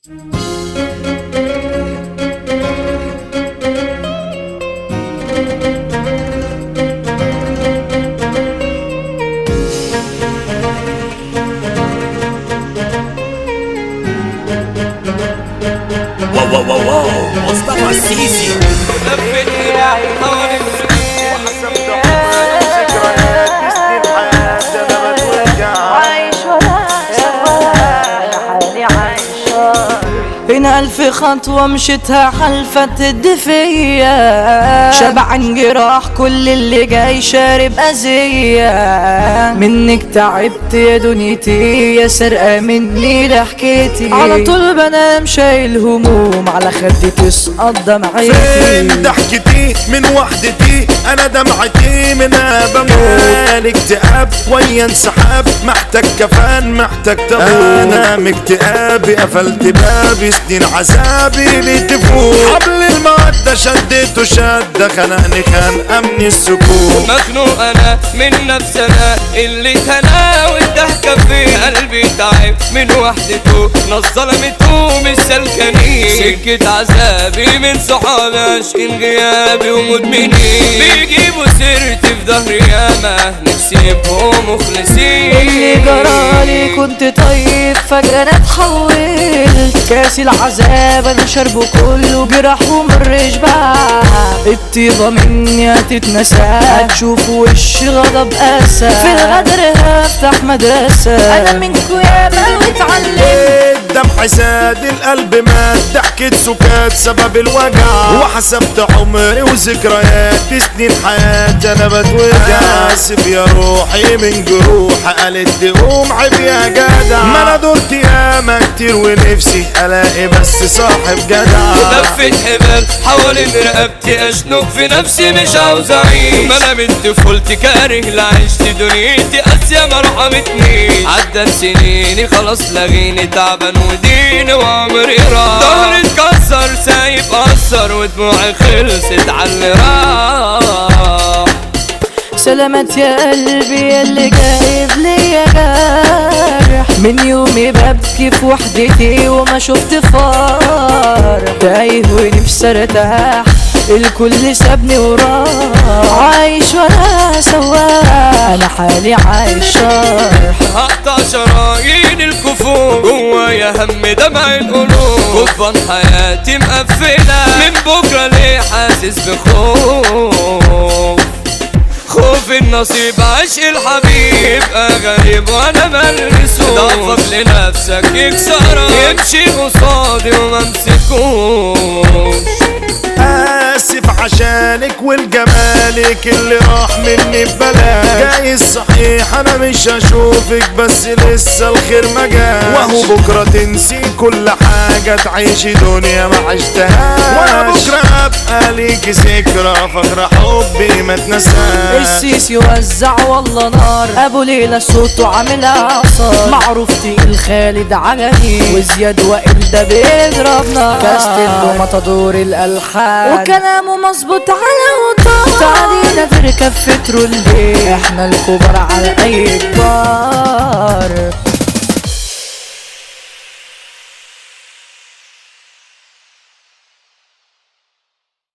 واو واو واو واو مصطفى السيسي لفت حوالي حسبت عمري وذكريات سنين حياتي انا بتوجع عايش ولا حالي عايشة بين ألف خطوة مشيتها حلفت الدفية شبعان جراح كل اللي جاي شارب أذية منك تعبت يا دنيتي يا سرقة مني ضحكتي على طول بنام شايل هموم على خدي تسقط دمعتي فين ضحكتي من وحدتي انا دمعتي منها بموت اكتئاب ويا انسحاب محتاج كفان محتاج تابوت انا مكتئابي قفلت بابي سنين عذابي بتفوت حبل المودة شدته شدة خنقني خنقة السكوت مخنوق انا من نفس انا اللي تنا والضحكة في قلبي تعب من وحدته ناس ظلمته مش سلكانين سكة عذابي من صحابي عاشقين غيابي ومدمنين بيجيبوا سيرتي في ظهري ياما نفسي يبقوا مخلصين اللي جرالي كنت طيب فجأة انا اتحولت كاس العذاب انا شربه كله جراح ومرش بقى الطيبة مني هتتنسى هتشوف وش غضب اسى في الغدر هفتح مدرسة انا منكو ياما واتعلمت الدمع ساد القلب مات ضحكة سكات سبب الوجع وحسبت عمري وذكريات سنين حياتي انا بتوجع اسف يا روحي من جروح قالت قوم عيب يا جدع ما انا دورت ياما كتير ونفسي الاقي بس صاحب جدع لفت حبال حوالين رقبتي اشنق في نفسي مش عاوز اعيش ما انا من طفولتي كاره لعيشت دنيتي قاسية ما رحمتنيش عدت سنيني خلاص لغيني تعبان وديني وعمري راح ظهري اتكسر سايب اثر ودموعي خلصت على اللي راح سلامات يا قلبي يا اللي جايب ليا جارح من يومي ببكي في وحدتي وما شفت فرح تايه ونفسي ارتاح الكل سابني وراه عايش ولا سواح انا حالي عايش شرح هقطع شرايين الكفور جوايا هم دمع القلوب كفن حياتي مقفلة من بكرة ليه حاسس بخوف خوف النصيب عشق الحبيب يبقى غريب وانا ملمسوش ضعفك لنفسك يكسرك يمشي قصادي وما امسكوش اسف عشانك والجمالك اللي راح مني ببلاش جاي صحيح انا مش هشوفك بس لسه الخير ما جاش وهو بكره تنسي كل حاجه تعيشي دنيا ما عشتهاش وانا بكره ابقى ليكي ذكرى فاكره حبي ما اتنساش السيسي وزع والله نار ابو ليلى صوته عامل اعصار معروف تقيل خالد عجمي وزياد وائل ده بيضرب نار كاستن ومطادور الالحان وكلامه مظبوط على وطار تعالينا تركب في ترولي احنا الكبار على اي كبار